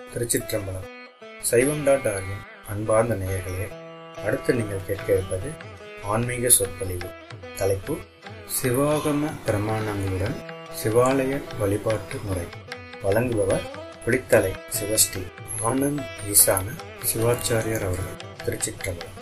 திருச்சிற்றம்பலம் சைவம் டாட் ஆர்கின் அன்பார்ந்த நேயர்களே அடுத்து நீங்கள் கேட்க இருப்பது ஆன்மீக சொற்பொழிவு தலைப்பு சிவாகம பிரமாணங்களுடன் சிவாலய வழிபாட்டு முறை வழங்குபவர் குளித்தலை சிவஸ்ரீ ஆனந்த் ஈசான சிவாச்சாரியர் அவர்கள் திருச்சிற்றம்பலம்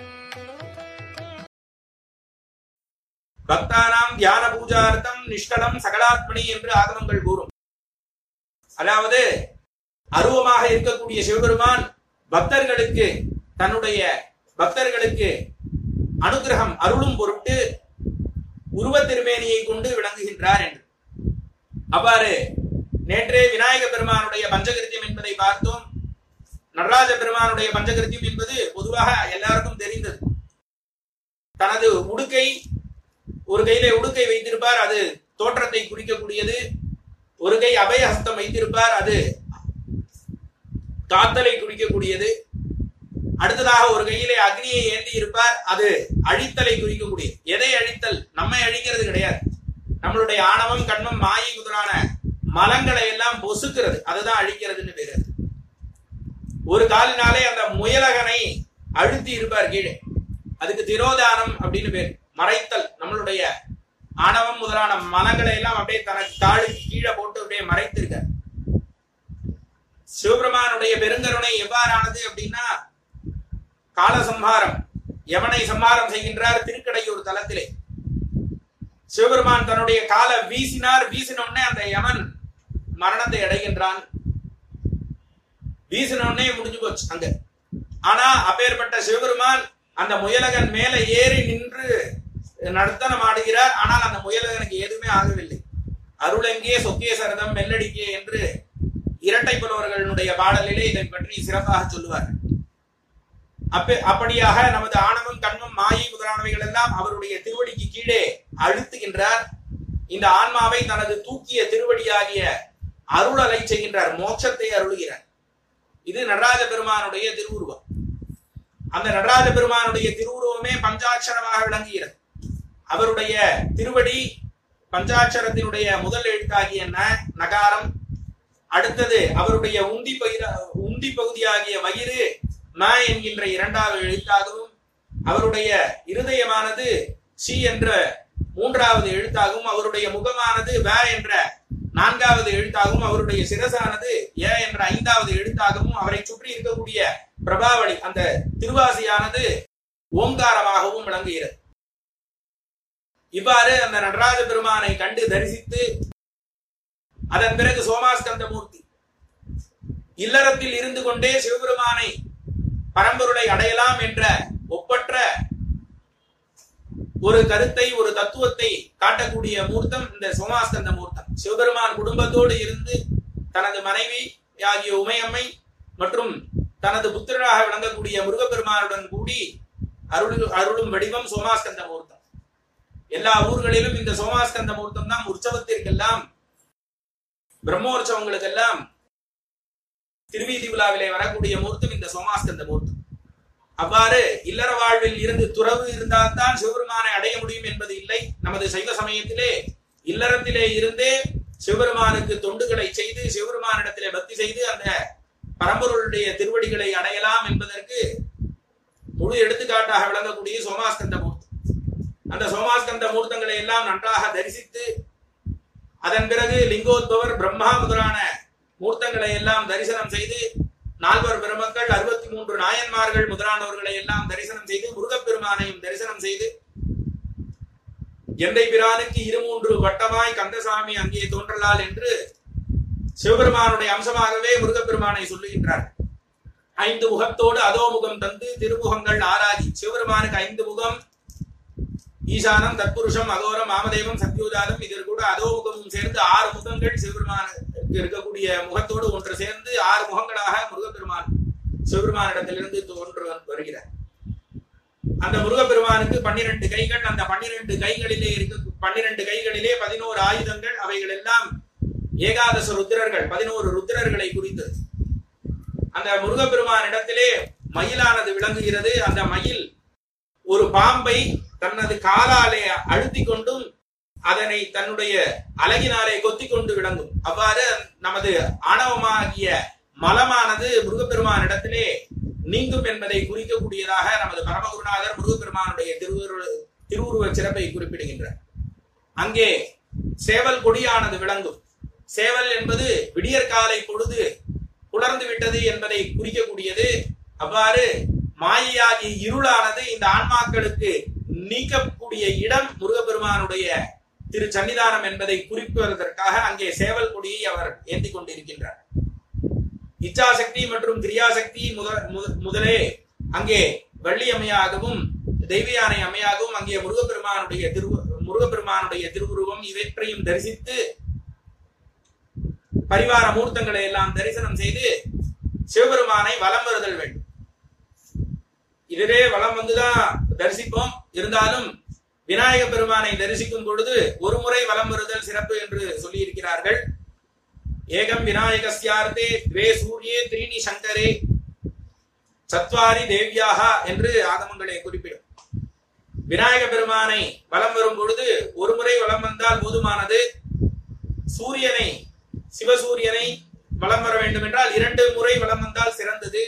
பக்தானாம் தியான பூஜார்த்தம் நிஷ்கலம் சகலாத்மனி என்று ஆகமங்கள் கூறும் அதாவது அருவமாக இருக்கக்கூடிய சிவபெருமான் பக்தர்களுக்கு தன்னுடைய பக்தர்களுக்கு அனுகிரகம் அருளும் பொருட்டு உருவத் திருமேனியை கொண்டு விளங்குகின்றார் என்று அவ்வாறு நேற்றே விநாயக பெருமானுடைய பஞ்சகிருத்தியம் என்பதை பார்த்தோம் நடராஜ பெருமானுடைய பஞ்சகிருத்தியம் என்பது பொதுவாக எல்லாருக்கும் தெரிந்தது தனது உடுக்கை ஒரு கையிலே உடுக்கை வைத்திருப்பார் அது தோற்றத்தை குறிக்கக்கூடியது ஒரு கை அபயஹஸ்தம் வைத்திருப்பார் அது காத்தலை குறிக்கக்கூடியது அடுத்ததாக ஒரு கையிலே அக்னியை ஏந்தி இருப்பார் அது அழித்தலை குறிக்கக்கூடியது எதை அழித்தல் நம்மை அழிக்கிறது கிடையாது நம்மளுடைய ஆணவம் கண்மம் மாயை முதலான மலங்களை எல்லாம் பொசுக்கிறது அதுதான் அழிக்கிறதுன்னு பேரு ஒரு காலினாலே அந்த முயலகனை அழுத்தி இருப்பார் கீழே அதுக்கு திரோதானம் அப்படின்னு பேர் மறைத்தல் நம்மளுடைய ஆணவம் முதலான மலங்களை எல்லாம் அப்படியே தனக்கு காலுக்கு கீழே போட்டு அப்படியே மறைத்திருக்க சிவபெருமானுடைய பெருங்கருணை எவ்வாறானது அப்படின்னா காலசம்ஹாரம் யமனை சம்ஹாரம் செய்கின்றார் திருக்கடையூர் தலத்திலே சிவபெருமான் தன்னுடைய கால வீசினார் வீசினோடனே அந்த யமன் மரணத்தை அடைகின்றான் வீசினோடனே முடிஞ்சு போச்சு அங்க ஆனா அப்பேற்பட்ட சிவபெருமான் அந்த முயலகன் மேல ஏறி நின்று நர்த்தனம் ஆடுகிறார் ஆனால் அந்த முயலகனுக்கு எதுவுமே ஆகவில்லை அருளெங்கே சொக்கே சரதம் மெல்லடிக்கே என்று இரட்டை புலவர்களுடைய பாடலிலே இதை பற்றி சிறப்பாக சொல்லுவார்கள் அப்ப அப்படியாக நமது ஆணவம் கண்மம் மாயை முதலானவைகள் எல்லாம் அவருடைய திருவடிக்கு கீழே அழுத்துகின்றார் இந்த ஆன்மாவை தனது தூக்கிய திருவடியாகிய அருளலை செய்கின்றார் மோட்சத்தை அருளுகிறார் இது நடராஜ பெருமானுடைய திருவுருவம் அந்த நடராஜ பெருமானுடைய திருவுருவமே பஞ்சாட்சரமாக விளங்குகிறது அவருடைய திருவடி பஞ்சாட்சரத்தினுடைய முதல் எழுத்தாகிய ந நகாரம் அடுத்தது அவருடைய உந்தி பகிர உந்தி பகுதியாகிய வயிறு ம என்கின்ற இரண்டாவது எழுத்தாகவும் அவருடைய இருதயமானது சி என்ற மூன்றாவது எழுத்தாகவும் அவருடைய முகமானது வ என்ற நான்காவது எழுத்தாகவும் அவருடைய சிரசானது ஏ என்ற ஐந்தாவது எழுத்தாகவும் அவரை சுற்றி இருக்கக்கூடிய பிரபாவளி அந்த திருவாசியானது ஓங்காரமாகவும் விளங்குகிறது இவ்வாறு அந்த நடராஜ பெருமானை கண்டு தரிசித்து அதன் பிறகு சோமாஸ்கந்த மூர்த்தி இல்லறத்தில் இருந்து கொண்டே சிவபெருமானை பரம்பொருளை அடையலாம் என்ற ஒப்பற்ற ஒரு கருத்தை ஒரு தத்துவத்தை காட்டக்கூடிய மூர்த்தம் இந்த சோமாஸ்கந்த மூர்த்தம் சிவபெருமான் குடும்பத்தோடு இருந்து தனது மனைவி ஆகிய உமையம்மை மற்றும் தனது புத்திரராக விளங்கக்கூடிய முருகப்பெருமானுடன் கூடி அருள் அருளும் வடிவம் சோமாஸ்கந்த மூர்த்தம் எல்லா ஊர்களிலும் இந்த சோமாஸ்கந்த மூர்த்தம் தான் உற்சவத்திற்கெல்லாம் பிரம்மோற்சவங்களுக்கெல்லாம் திருவீதி விழாவிலே வரக்கூடிய மூர்த்தம் இந்த சோமாஸ்கந்த மூர்த்தம் அவ்வாறு இல்லற வாழ்வில் இருந்து துறவு இருந்தால்தான் சிவபெருமானை அடைய முடியும் என்பது இல்லை நமது சைவ சமயத்திலே இல்லறத்திலே இருந்தே சிவபெருமானுக்கு தொண்டுகளை செய்து சிவபெருமானிடத்திலே பக்தி செய்து அந்த பரம்பொருளுடைய திருவடிகளை அடையலாம் என்பதற்கு முழு எடுத்துக்காட்டாக விளங்கக்கூடிய சோமாஸ்கந்த மூர்த்தம் அந்த சோமாஸ்கந்த மூர்த்தங்களை எல்லாம் நன்றாக தரிசித்து அதன் பிறகு லிங்கோத்பவர் பிரம்மா முதலான மூர்த்தங்களை எல்லாம் தரிசனம் செய்து நால்வர் பெருமக்கள் அறுபத்தி மூன்று நாயன்மார்கள் முதலானவர்களை எல்லாம் தரிசனம் செய்து முருகப்பெருமானையும் தரிசனம் செய்து எந்தை பிரானுக்கு இருமூன்று வட்டமாய் கந்தசாமி அங்கே தோன்றலால் என்று சிவபெருமானுடைய அம்சமாகவே முருகப்பெருமானை சொல்லுகின்றார் ஐந்து முகத்தோடு அதோ முகம் தந்து திருமுகங்கள் ஆராதி சிவபெருமானுக்கு ஐந்து முகம் ஈசானம் தத்புருஷம் அகோரம் மாமதேவம் சத்யோஜாதம் இதில் கூட அதோ முகமும் சேர்ந்து ஆறு முகங்கள் சிவபெருமானுக்கு இருக்கக்கூடிய முகத்தோடு ஒன்று சேர்ந்து ஆறு முகங்களாக முருகப்பெருமான் சிவபெருமானிடத்திலிருந்து தோன்று வருகிறார் அந்த முருகப்பெருமானுக்கு பன்னிரண்டு கைகள் அந்த பன்னிரண்டு கைகளிலே இருக்க பன்னிரண்டு கைகளிலே பதினோரு ஆயுதங்கள் அவைகள் எல்லாம் ஏகாதச ருத்திரர்கள் பதினோரு ருத்திரர்களை குறித்தது அந்த முருகப்பெருமான் இடத்திலே மயிலானது விளங்குகிறது அந்த மயில் ஒரு பாம்பை தனது காலாலே அழுத்தி கொண்டும் அதனை தன்னுடைய அழகினாலே கொத்தி கொண்டு விளங்கும் அவ்வாறு நமது ஆணவமாகிய மலமானது முருகப்பெருமானிடத்திலே நீங்கும் என்பதை குறிக்கக்கூடியதாக நமது பரமகுருநாதர் முருகப்பெருமானுடைய திருவுரு திருவுருவ சிறப்பை குறிப்பிடுகின்றார் அங்கே சேவல் கொடியானது விளங்கும் சேவல் என்பது விடியற்காலை பொழுது புலர்ந்து விட்டது என்பதை குறிக்கக்கூடியது அவ்வாறு மாயையாகி இருளானது இந்த ஆன்மாக்களுக்கு நீக்கக்கூடிய இடம் முருகப்பெருமானுடைய திரு சன்னிதானம் என்பதை குறிப்பிடுவதற்காக அங்கே சேவல் கொடியை அவர் ஏந்தி கொண்டிருக்கின்றார் இச்சாசக்தி மற்றும் கிரியாசக்தி முத- முத- முதலே அங்கே வள்ளி அம்மையாகவும் தெய்வயானை அம்மையாகவும் அங்கே முருகப்பெருமானுடைய திரு முருகப்பெருமானுடைய திருவுருவம் இவற்றையும் தரிசித்து பரிவார மூர்த்தங்களை எல்லாம் தரிசனம் செய்து சிவபெருமானை வலம் வருதல் வேண்டும் இதுவே வலம் வந்துதான் தரிசிப்போம் இருந்தாலும் விநாயக பெருமானை தரிசிக்கும் பொழுது ஒரு முறை வலம் வருதல் சிறப்பு என்று சொல்லி இருக்கிறார்கள் ஏகம் விநாயகஸ்யார்த்தே த்வே சூரியே த்ரீணி சங்கரே சத்வாரி தேவ்யாக என்று ஆகமங்களை குறிப்பிடும் விநாயக பெருமானை வலம் வரும் பொழுது ஒரு முறை வலம் வந்தால் போதுமானது சூரியனை சிவசூரியனை வலம் வர வேண்டும் என்றால் இரண்டு முறை வலம் வந்தால் சிறந்தது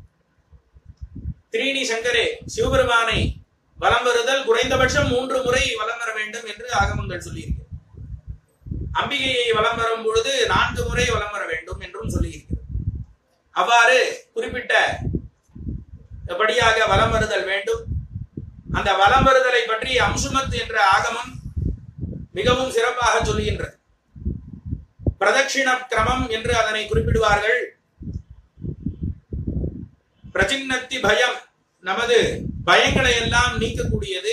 திரீணி சங்கரே சிவபெருமானை வலம் வருதல் குறைந்தபட்சம் மூன்று முறை வலம் வர வேண்டும் என்று ஆகமங்கள் சொல்லியிருக்கிறது அம்பிகையை வலம் வரும் பொழுது நான்கு முறை வலம் வர வேண்டும் என்றும் சொல்லியிருக்கிறது அவ்வாறு குறிப்பிட்ட படியாக வலம் வருதல் வேண்டும் அந்த வலம் வருதலை பற்றி அம்சுமத் என்ற ஆகமம் மிகவும் சிறப்பாக சொல்லுகின்றது பிரதட்சிண கிரமம் என்று அதனை குறிப்பிடுவார்கள் பிரசின்னத்தி பயம் நமது பயங்களை எல்லாம் நீக்கக்கூடியது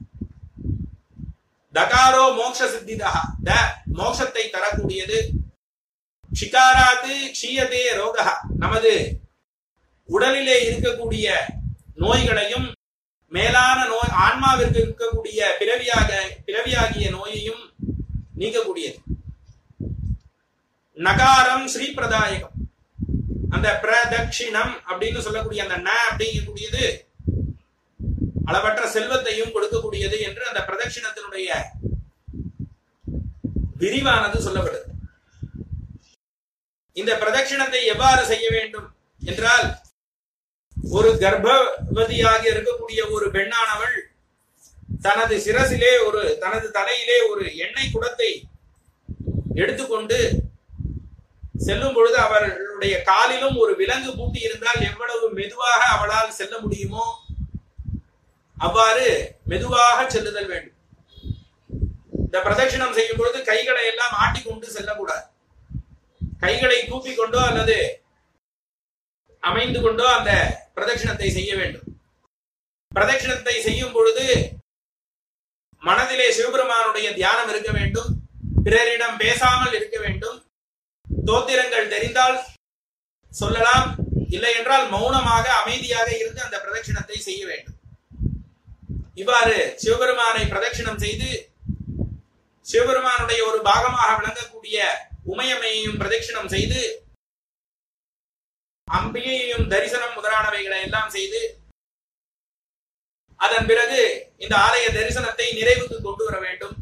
தகாரோ மோக்ஷ சித்திதா த மோட்சத்தை தரக்கூடியது ஷிகாராத்து க்ஷீயதே ரோகா நமது உடலிலே இருக்கக்கூடிய நோய்களையும் மேலான நோய் ஆன்மாவிற்கு இருக்கக்கூடிய பிறவியாக பிறவியாகிய நோயையும் நீக்கக்கூடியது நகாரம் ஸ்ரீ பிரதாயகம் அந்த பிரதட்சிணம் அப்படின்னு சொல்லக்கூடிய அந்த ந அப்படிங்கக்கூடியது அளவற்ற செல்வத்தையும் கொடுக்கக்கூடியது என்று அந்த பிரதட்சிணத்தினுடைய விரிவானது சொல்லப்படுது இந்த பிரதட்சிணத்தை எவ்வாறு செய்ய வேண்டும் என்றால் ஒரு கர்ப்பவதியாக இருக்கக்கூடிய ஒரு பெண்ணானவள் தனது சிரசிலே ஒரு தனது தலையிலே ஒரு எண்ணெய் குடத்தை எடுத்துக்கொண்டு செல்லும் பொழுது அவர்களுடைய காலிலும் ஒரு விலங்கு பூட்டி இருந்தால் எவ்வளவு மெதுவாக அவளால் செல்ல முடியுமோ அவ்வாறு மெதுவாக செல்லுதல் வேண்டும் இந்த பிரதட்சிணம் செய்யும் பொழுது கைகளை எல்லாம் ஆட்டிக்கொண்டு செல்லக்கூடாது கைகளை கூப்பிக் கொண்டோ அல்லது அமைந்து கொண்டோ அந்த பிரதட்சிணத்தை செய்ய வேண்டும் பிரதட்சிணத்தை செய்யும் பொழுது மனதிலே சிவபெருமானுடைய தியானம் இருக்க வேண்டும் பிறரிடம் பேசாமல் இருக்க வேண்டும் தோத்திரங்கள் தெரிந்தால் சொல்லலாம் இல்லை என்றால் மௌனமாக அமைதியாக இருந்து அந்த பிரதட்சிணத்தை செய்ய வேண்டும் இவ்வாறு சிவபெருமானை பிரதட்சிணம் செய்து சிவபெருமானுடைய ஒரு பாகமாக விளங்கக்கூடிய உமையம்மையையும் பிரதட்சிணம் செய்து அம்பிகையையும் தரிசனம் முதலானவைகளை எல்லாம் செய்து அதன் பிறகு இந்த ஆலய தரிசனத்தை நிறைவுக்கு கொண்டு வர வேண்டும்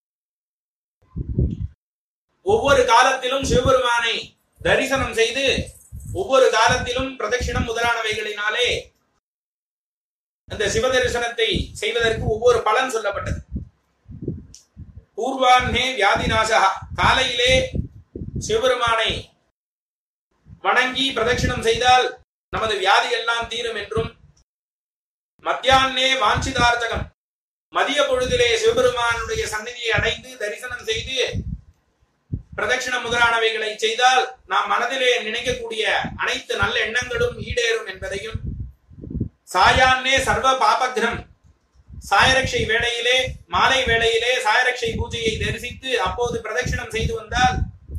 ஒவ்வொரு காலத்திலும் சிவபெருமானை தரிசனம் செய்து ஒவ்வொரு காலத்திலும் பிரதட்சிணம் முதலானவைகளினாலே அந்த சிவ தரிசனத்தை செய்வதற்கு ஒவ்வொரு பலன் சொல்லப்பட்டது பூர்வான்னே வியாதிநாசா காலையிலே சிவபெருமானை வணங்கி பிரதட்சிணம் செய்தால் நமது வியாதி எல்லாம் தீரும் என்றும் மத்தியான்னே வாஞ்சிதார்த்தகம் மதிய பொழுதிலே சிவபெருமானுடைய சந்நிதியை அடைந்து தரிசனம் செய்து பிரதட்சிணம் முதலானவைகளை செய்தால் நாம் மனதிலே நினைக்கக்கூடிய அனைத்து நல்ல எண்ணங்களும் ஈடேறும் என்பதையும் சாயான்னே சர்வ பாபக்ரம் சாயரட்சை வேளையிலே மாலை வேளையிலே சாயரட்சை பூஜையை தரிசித்து அப்போது பிரதட்சிணம் செய்து வந்தால்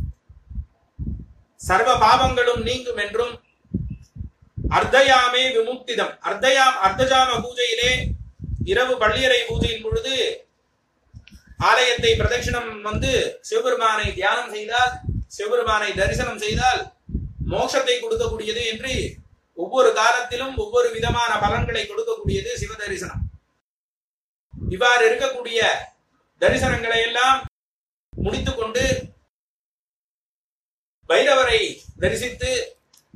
சர்வ பாவங்களும் நீங்கும் என்றும் அர்த்தயாமே விமுக்திதம் அர்த்தயாம் அர்த்தஜாம பூஜையிலே இரவு பள்ளியறை பூஜையின் பொழுது ஆலயத்தை பிரதட்சிணம் வந்து சிவபெருமானை தியானம் செய்தால் சிவபெருமானை தரிசனம் செய்தால் மோட்சத்தை கொடுக்கக்கூடியது என்று ஒவ்வொரு காலத்திலும் ஒவ்வொரு விதமான பலன்களை கொடுக்கக்கூடியது சிவ தரிசனம் இவ்வாறு இருக்கக்கூடிய தரிசனங்களை எல்லாம் முடித்துக்கொண்டு பைரவரை தரிசித்து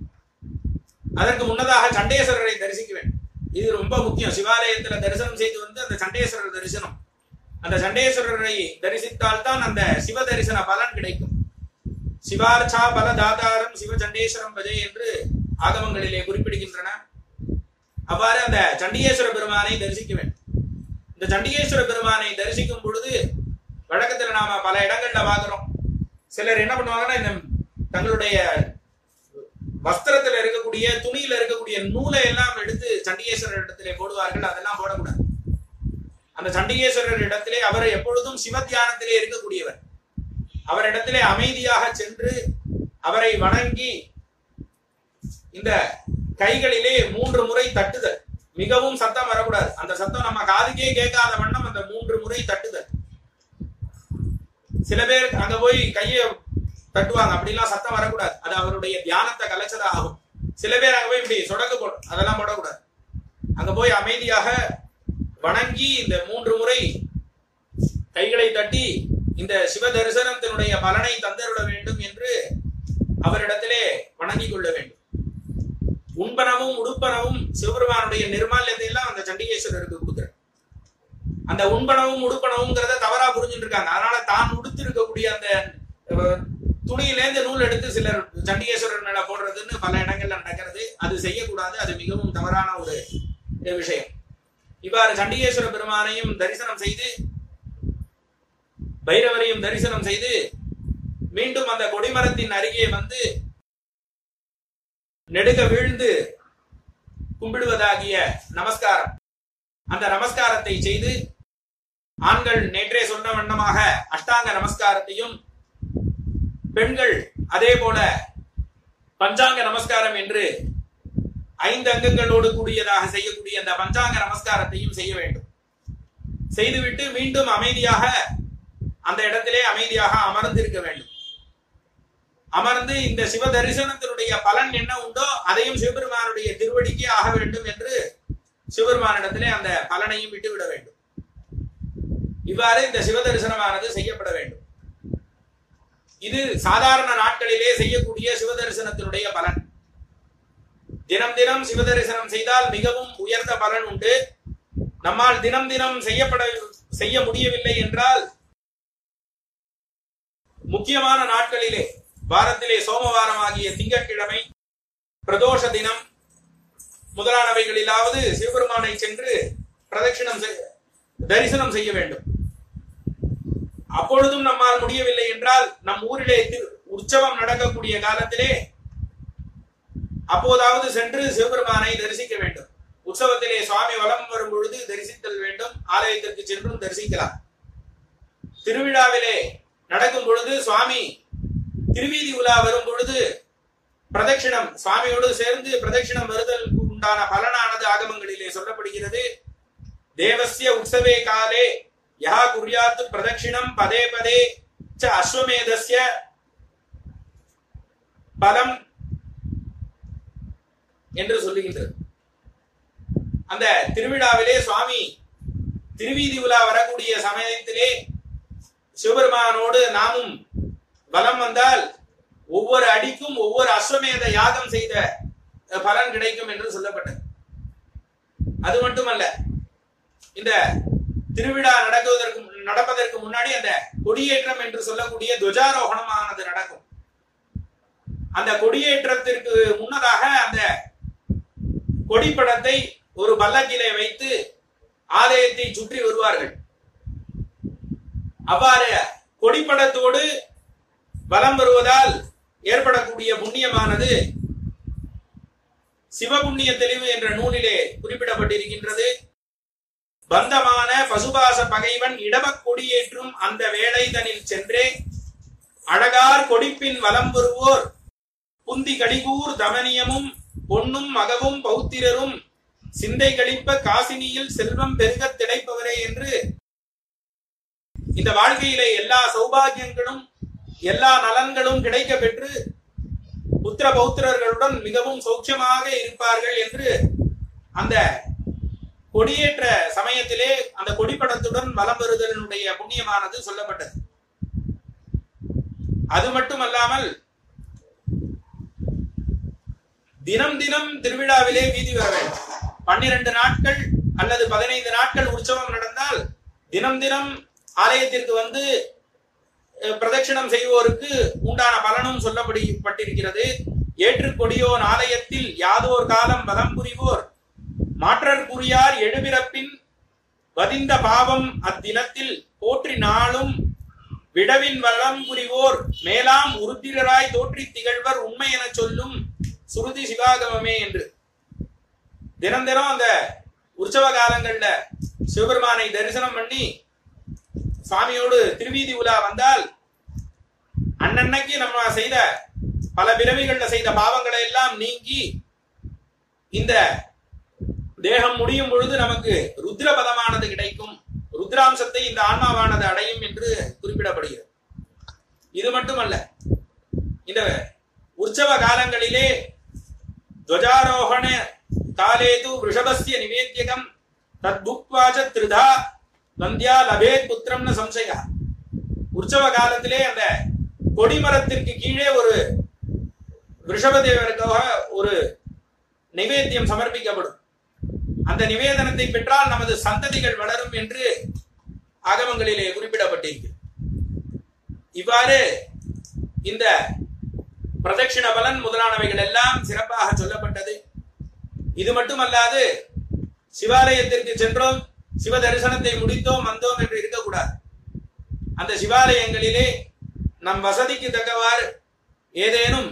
அதற்கு முன்னதாக சண்டேஸ்வரரை தரிசிக்க வேண்டும் இது ரொம்ப முக்கியம் சிவாலயத்துல தரிசனம் செய்து வந்து அந்த சண்டேஸ்வரர் தரிசனம் அந்த சண்டேஸ்வரரை தரிசித்தால் தான் அந்த சிவ தரிசன பலன் கிடைக்கும் சிவார்ச்சா பல தாதாரம் சிவ சண்டேஸ்வரம் பஜை என்று ஆகமங்களிலே குறிப்பிடுகின்றன அவ்வாறு அந்த சண்டிகேஸ்வர பெருமானை தரிசிக்க வேண்டும் இந்த சண்டிகேஸ்வர பெருமானை தரிசிக்கும் பொழுது வழக்கத்துல நாம பல இடங்கள்ல பார்க்கிறோம் சிலர் என்ன பண்ணுவாங்கன்னா இந்த தங்களுடைய வஸ்திரத்துல இருக்கக்கூடிய துணியில இருக்கக்கூடிய நூலை எல்லாம் எடுத்து சண்டிகேஸ்வரர் இடத்திலே போடுவார்கள் அதெல்லாம் போடக்கூடாது அந்த சண்டிகேஸ்வரர் இடத்திலே அவர் எப்பொழுதும் சிவ தியானத்திலே இருக்கக்கூடியவர் அவரிடத்திலே அமைதியாக சென்று அவரை வணங்கி இந்த கைகளிலே மூன்று முறை தட்டுதல் மிகவும் சத்தம் வரக்கூடாது அந்த சத்தம் நம்ம காதுக்கே கேட்காத வண்ணம் அந்த மூன்று முறை தட்டுதல் சில பேர் அங்க போய் கையை தட்டுவாங்க அப்படிலாம் சத்தம் வரக்கூடாது அது அவருடைய தியானத்தை கலைச்சதா ஆகும் சில பேர் அங்க போய் இப்படி சொடக்கு போடும் அதெல்லாம் போடக்கூடாது அங்க போய் அமைதியாக வணங்கி இந்த மூன்று முறை கைகளை தட்டி இந்த சிவ தரிசனத்தினுடைய பலனை தந்தருட வேண்டும் என்று அவரிடத்திலே வணங்கிக் கொள்ள வேண்டும் உண்பனவும் உடுப்பனவும் சிவபெருமானுடைய நிர்மால்யத்தை எல்லாம் அந்த சண்டிகேஸ்வரருக்கு கொடுக்குற அந்த உண்பனவும் உடுப்பனவுங்கிறத தவறா புரிஞ்சுட்டு இருக்காங்க அதனால தான் உடுத்து இருக்கக்கூடிய அந்த அஹ், துணியிலேந்து நூல் எடுத்து சிலர் சண்டிகேஸ்வரர் மேல போடுறதுன்னு பல இடங்கள்ல நடக்கிறது அது செய்யக்கூடாது அது மிகவும் தவறான ஒரு அஹ், விஷயம் இவ்வாறு சண்டிகேஸ்வர பெருமானையும் தரிசனம் செய்து பைரவரையும் தரிசனம் செய்து மீண்டும் அந்த கொடிமரத்தின் அருகே வந்து நெடுக வீழ்ந்து கும்பிடுவதாகிய நமஸ்காரம் அந்த நமஸ்காரத்தை செய்து ஆண்கள் நேற்றே சொன்ன வண்ணமாக அஷ்டாங்க நமஸ்காரத்தையும் பெண்கள் அதே போல பஞ்சாங்க நமஸ்காரம் என்று ஐந்து அங்கங்களோடு கூடியதாக செய்யக்கூடிய அந்த பஞ்சாங்க நமஸ்காரத்தையும் செய்ய வேண்டும் செய்துவிட்டு மீண்டும் அமைதியாக அந்த இடத்திலே அமைதியாக அமர்ந்திருக்க வேண்டும் அமர்ந்து இந்த சிவ தரிசனத்தினுடைய பலன் என்ன உண்டோ அதையும் சிவபெருமானுடைய திருவடிக்கே ஆக வேண்டும் என்று சிவபெருமானிடத்திலே அந்த பலனையும் விட்டுவிட வேண்டும் இவ்வாறு இந்த சிவ தரிசனமானது செய்யப்பட வேண்டும் இது சாதாரண நாட்களிலே செய்யக்கூடிய சிவ தரிசனத்தினுடைய பலன் தினம் தினம் சிவ தரிசனம் செய்தால் மிகவும் உயர்ந்த பலன் உண்டு நம்மால் தினம் தினம் செய்யப்பட செய்ய முடியவில்லை என்றால் முக்கியமான நாட்களிலே வாரத்திலே சோமவாரம் ஆகிய திங்கட்கிழமை பிரதோஷ தினம் முதலானவைகளிலாவது சிவபெருமானை சென்று பிரதட்சிணம் செய்- தரிசனம் செய்ய வேண்டும் அப்பொழுதும் நம்மால் முடியவில்லை என்றால் நம் ஊரிலே திரு- உற்சவம் நடக்கக்கூடிய காலத்திலே அப்போதாவது சென்று சிவபெருமானை தரிசிக்க வேண்டும் உற்சவத்திலே சுவாமி வலம் வரும் பொழுது தரிசித்தல் வேண்டும் ஆலயத்திற்கு சென்றும் தரிசிக்கலாம் திருவிழாவிலே நடக்கும் பொழுது சுவாமி திருவீதி உலா வரும் பொழுது பிரதட்சிணம் சுவாமியோடு சேர்ந்து பிரதட்சிணம் வருதலுக்கு உண்டான பலனானது ஆகமங்களிலே சொல்லப்படுகிறது தேவசிய உற்சவே காலே யா குர்யாத் பிரதட்சிணம் பதே பதே ச அஸ்வமேதஸ்ய பலம் என்று சொல்லுகின்றது அந்த திருவிழாவிலே சுவாமி திருவீதி உலா வரக்கூடிய சமயத்திலே சிவபெருமானோடு நாமும் பலம் வந்தால் ஒவ்வொரு அடிக்கும் ஒவ்வொரு அஸ்வமேத யாகம் செய்த பலன் கிடைக்கும் என்று சொல்லப்பட்டது அது மட்டுமல்ல இந்த திருவிழா நடக்குவதற்கு நடப்பதற்கு முன்னாடி அந்த கொடியேற்றம் என்று சொல்லக்கூடிய துவஜாரோகணமானது நடக்கும் அந்த கொடியேற்றத்திற்கு முன்னதாக அந்த கொடிப்படத்தை ஒரு பல்லக்கிலே வைத்து ஆலயத்தை சுற்றி வருவார்கள் அவ்வாறு கொடிப்படத்தோடு வலம் வருவதால் ஏற்படக்கூடிய புண்ணியமானது சிவபுண்ணிய தெளிவு என்ற நூலிலே குறிப்பிடப்பட்டிருக்கின்றது பந்தமான பசுபாச பகைவன் இடமக் கொடியேற்றும் அந்த வேளை தனில் சென்றே அழகார் கொடிப்பின் வலம் வருவோர் புந்தி கடிகூர் தமனியமும் பொன்னும் மகவும் பௌத்திரரும் சிந்தை கழிப்ப காசினியில் செல்வம் பெருகத் திளைப்பவரே என்று இந்த வாழ்க்கையிலே எல்லா சௌபாகியங்களும் எல்லா நலன்களும் கிடைக்க பெற்று புத்திர பௌத்திரர்களுடன் மிகவும் சௌக்கியமாக இருப்பார்கள் என்று அந்த கொடியேற்ற சமயத்திலே அந்த கொடிப்படத்துடன் வலம் வருதலினுடைய புண்ணியமானது சொல்லப்பட்டது அது மட்டுமல்லாமல் தினம் தினம் திருவிழாவிலே வீதி வர வேண்டும் பன்னிரண்டு நாட்கள் அல்லது பதினைந்து நாட்கள் உற்சவம் நடந்தால் தினம் தினம் ஆலயத்திற்கு வந்து அஹ், பிரதட்சிணம் செய்வோருக்கு உண்டான பலனும் சொல்லப்பட்டிருக்கிறது ஏற்றுக் கொடியோன் ஆலயத்தில் யாதோர் காலம் வலம் புரிவோர் மாற்றர் குறியார் எழுபிறப்பின் வதிந்த பாவம் அத்தினத்தில் போற்றி நாளும் விடவின் வளம் புரிவோர் மேலாம் உருத்திரராய் தோற்றித் திகழ்வர் உண்மை எனச் சொல்லும் சுருதி சிவாகமமே என்று தினம் தினம் அந்த உற்சவ காலங்கள்ல சிவபெருமானை தரிசனம் பண்ணி சுவாமியோடு திருவீதி உலா வந்தால் அன்னன்னைக்கு நம்ம செய்த பல பிறவிகள்ல செய்த பாவங்களை எல்லாம் நீங்கி இந்த தேகம் முடியும் பொழுது நமக்கு ருத்ர பதமானது கிடைக்கும் ருத்ராம்சத்தை இந்த ஆன்மாவானது அடையும் என்று குறிப்பிடப்படுகிறது இது மட்டுமல்ல இந்த உற்சவ காலங்களிலே துவஜாரோகண காலேது ரிஷபஸ்ய நிவேத்தியகம் தத்புக்வாச்ச திருதா வந்தியா லபேத் புத்திரம்னு சம்சயா உற்சவ காலத்திலே அந்த கொடிமரத்திற்கு கீழே ஒரு ரிஷபதேவருக்காக ஒரு நிவேத்தியம் சமர்ப்பிக்கப்படும் அந்த நிவேதனத்தை பெற்றால் நமது சந்ததிகள் வளரும் என்று ஆகமங்களிலே குறிப்பிடப்பட்டிருக்கிறது இவ்வாறு இந்த பிரதட்சிண பலன் முதலானவைகள் எல்லாம் சிறப்பாக சொல்லப்பட்டது இது மட்டுமல்லாது சிவாலயத்திற்கு சென்றோம் சிவ தரிசனத்தை முடித்தோம் வந்தோம் என்று இருக்கக்கூடாது அந்த சிவாலயங்களிலே நம் வசதிக்கு தக்கவாறு ஏதேனும்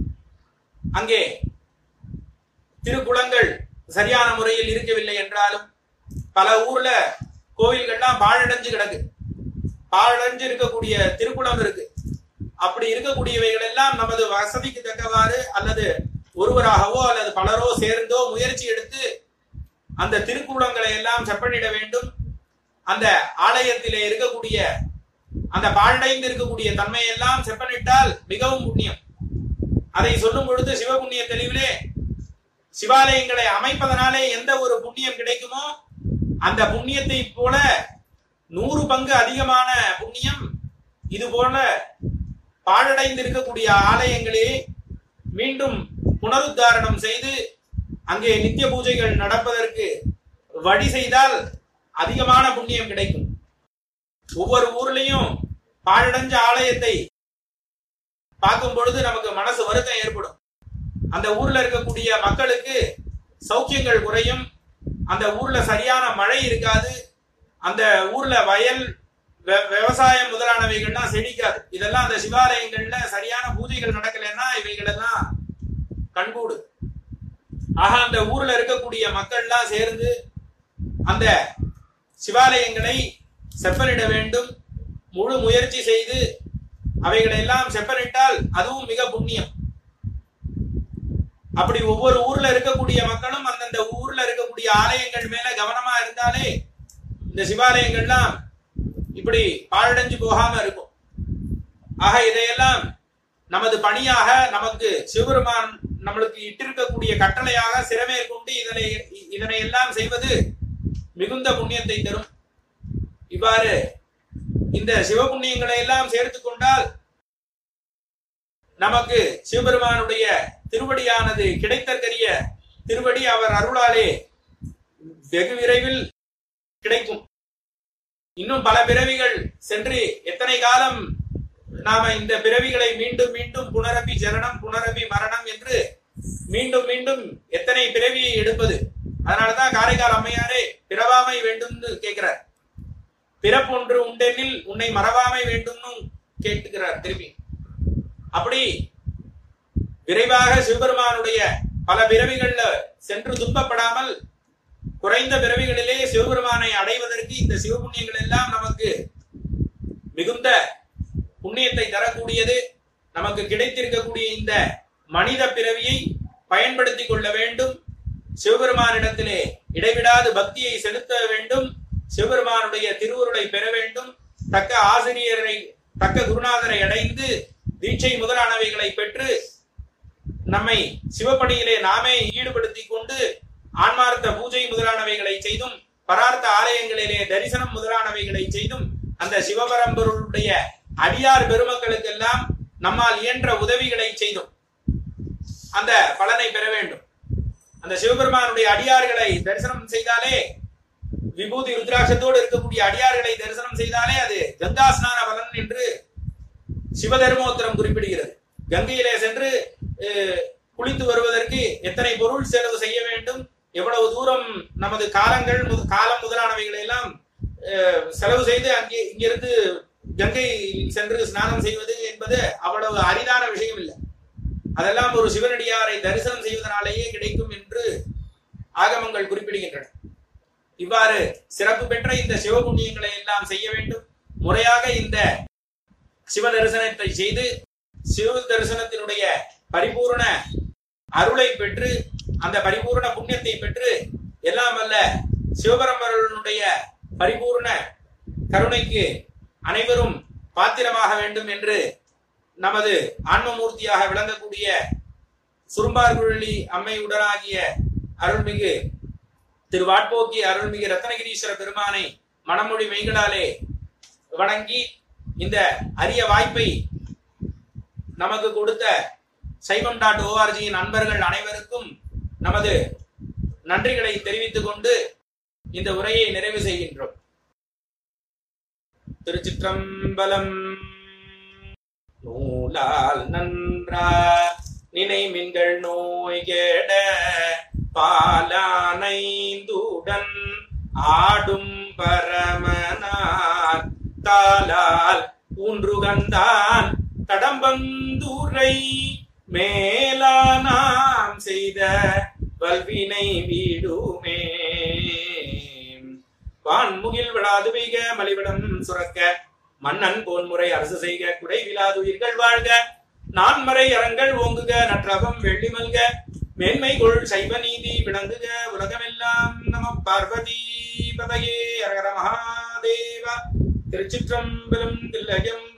அங்கே திருக்குளங்கள் சரியான முறையில் இருக்கவில்லை என்றாலும் பல ஊர்ல கோவில்கள்லாம் பாழடைஞ்சு கிடக்கு பாழடைஞ்சு இருக்கக்கூடிய திருக்குளம் இருக்கு அப்படி இருக்கக்கூடியவைகள் எல்லாம் நமது வசதிக்கு தக்கவாறு அல்லது ஒருவராகவோ அல்லது பலரோ சேர்ந்தோ முயற்சி எடுத்து அந்த திருக்குளங்களை எல்லாம் செப்பனிட வேண்டும் அந்த ஆலயத்திலே இருக்கக்கூடிய அந்த பாழடைந்து இருக்கக்கூடிய தன்மையெல்லாம் செப்பனிட்டால் மிகவும் புண்ணியம் அதை சொல்லும் பொழுது சிவபுண்ணிய தெளிவிலே சிவாலயங்களை அமைப்பதனாலே எந்த ஒரு புண்ணியம் கிடைக்குமோ அந்த புண்ணியத்தை போல நூறு பங்கு அதிகமான புண்ணியம் இது போல பாழடைந்து இருக்கக்கூடிய ஆலயங்களே மீண்டும் புனருத்தாரணம் செய்து அங்கே நித்திய பூஜைகள் நடப்பதற்கு வழி செய்தால் அதிகமான புண்ணியம் கிடைக்கும் ஒவ்வொரு ஊர்லயும் பாழடைஞ்ச ஆலயத்தை பார்க்கும் பொழுது நமக்கு மனசு வருத்தம் ஏற்படும் அந்த ஊர்ல இருக்கக்கூடிய மக்களுக்கு சௌக்கியங்கள் குறையும் அந்த ஊர்ல சரியான மழை இருக்காது அந்த ஊர்ல வயல் வெ- விவசாயம் முதலானவைகள்லாம் செழிக்காது இதெல்லாம் அந்த சிவாலயங்கள்ல சரியான பூஜைகள் நடக்கலைன்னா இவைகள் எல்லாம் கண்கூடு ஆக அந்த ஊர்ல இருக்கக்கூடிய மக்கள்லாம் சேர்ந்து அந்த சிவாலயங்களை செப்பனிட வேண்டும் முழு முயற்சி செய்து அவைகளை எல்லாம் செப்பனிட்டால் அதுவும் மிக புண்ணியம் அப்படி ஒவ்வொரு ஊர்ல இருக்கக்கூடிய மக்களும் அந்தந்த ஊர்ல இருக்கக்கூடிய ஆலயங்கள் மேல கவனமா இருந்தாலே இந்த சிவாலயங்கள்லாம் இப்படி பாழடைஞ்சு போகாம இருக்கும் ஆக இதையெல்லாம் நமது பணியாக நமக்கு சிவபெருமான் நம்மளுக்கு இட்டிருக்கக்கூடிய கட்டளையாக சிறமேற்கொண்டு இதனை இதனை எல்லாம் செய்வது மிகுந்த புண்ணியத்தை தரும் இவ்வாறு இந்த சிவபுண்ணியங்களை எல்லாம் சேர்த்து கொண்டால் நமக்கு சிவபெருமானுடைய திருவடியானது கிடைத்தற்கரிய திருவடி அவர் அருளாலே வெகு விரைவில் கிடைக்கும் இன்னும் பல பிறவிகள் சென்று எத்தனை காலம் நாம இந்த பிறவிகளை மீண்டும் மீண்டும் புனரபி ஜனனம் புனரபி மரணம் என்று மீண்டும் மீண்டும் எத்தனை பிறவியை எடுப்பது அதனாலதான் காரைக்கால் அம்மையாரே பிறவாமை வேண்டும்னு கேட்கிறார் பிறப்பொன்று உண்டெனில் உன்னை மறவாமை வேண்டும்னு கேட்டுக்கிறார் திரும்பி அப்படி விரைவாக சிவபெருமானுடைய பல பிறவிகள்ல சென்று துன்பப்படாமல் குறைந்த பிறவிகளிலே சிவபெருமானை அடைவதற்கு இந்த சிவபுண்ணியங்கள் எல்லாம் நமக்கு மிகுந்த புண்ணியத்தை தரக்கூடியது நமக்கு கிடைத்திருக்கக்கூடிய இந்த மனித பிறவியை பயன்படுத்திக் கொள்ள வேண்டும் சிவபெருமானிடத்திலே இடைவிடாது பக்தியை செலுத்த வேண்டும் சிவபெருமானுடைய திருவுருளை பெற வேண்டும் தக்க ஆசிரியரை தக்க குருநாதரை அடைந்து தீட்சை முதலானவைகளை பெற்று நம்மை சிவப்பணியிலே நாமே ஈடுபடுத்திக் கொண்டு ஆன்மார்த்த பூஜை முதலானவைகளை செய்தும் பரார்த்த ஆலயங்களிலே தரிசனம் முதலானவைகளை செய்தும் அந்த சிவபரம்பொருளுடைய அடியார் பெருமக்களுக்கெல்லாம் நம்மால் இயன்ற உதவிகளை செய்தும் அந்த பலனை பெற வேண்டும் அந்த சிவபெருமானுடைய அடியார்களை தரிசனம் செய்தாலே விபூதி ருத்ராட்சத்தோடு இருக்கக்கூடிய அடியார்களை தரிசனம் செய்தாலே அது கங்கா ஸ்நான பலன் என்று சிவதர்மோத்திரம் குறிப்பிடுகிறது கங்கையிலே சென்று அஹ், குளித்து வருவதற்கு எத்தனை பொருள் செலவு செய்ய வேண்டும் எவ்வளவு தூரம் நமது காலங்கள் முத- காலம் முதலானவைகளை எல்லாம் அஹ், செலவு செய்து அங்கே இங்கிருந்து கங்கை சென்று ஸ்நானம் செய்வது என்பது அவ்வளவு அரிதான விஷயம் இல்லை அதெல்லாம் ஒரு சிவனடியாரை தரிசனம் செய்வதனாலேயே கிடைக்கும் என்று ஆகமங்கள் குறிப்பிடுகின்றன இவ்வாறு சிறப்பு பெற்ற இந்த சிவபுண்ணியங்களை எல்லாம் செய்ய வேண்டும் முறையாக இந்த சிவ தரிசனத்தை செய்து சிவ தரிசனத்தினுடைய பரிபூரண அருளை பெற்று அந்த பரிபூரண புண்ணியத்தை பெற்று எல்லாம் வல்ல சிவபரம்பரனுடைய பரிபூரண கருணைக்கு அனைவரும் பாத்திரமாக வேண்டும் என்று நமது ஆன்மமூர்த்தியாக விளங்கக்கூடிய சுரும்பார்குழலி அம்மையுடனாகிய அருள்மிகு திரு வாட்போக்கி அருள்மிகு ரத்னகிரீஸ்வர பெருமானை மனமொழி மெய்களாலே வணங்கி இந்த அரிய வாய்ப்பை நமக்கு கொடுத்த சைவம் டாட் ஓஆர்ஜியின் நண்பர்கள் அனைவருக்கும் நமது நன்றிகளை தெரிவித்துக் கொண்டு இந்த உரையை நிறைவு செய்கின்றோம் திருச்சிற்றம்பலம் நூலால் நன்றா நினைமின்கள் நோய் கேட பாலானைந்துடன் ஆடும் பரமனார் தாலால் ஊன்றுகந்தான் கடம்பந்தூரை மேலானாம் செய்த வல்வினை வீடுமே வான்முகில் விழாது பெய்க மலிவிடம் சுரக்க மன்னன் போன்முறை அரசு செய்க குடை விழாது உயிர்கள் வாழ்க நான்மறை அறங்கள் ஓங்குக நற்றகம் வெள்ளி மல்க மேன்மை கொள் சைவ நீதி விளங்குக உலகமெல்லாம் நம பார்வதி பதையே அரகர மகாதேவா திருச்சிற்றம்பலம் தில்லையம்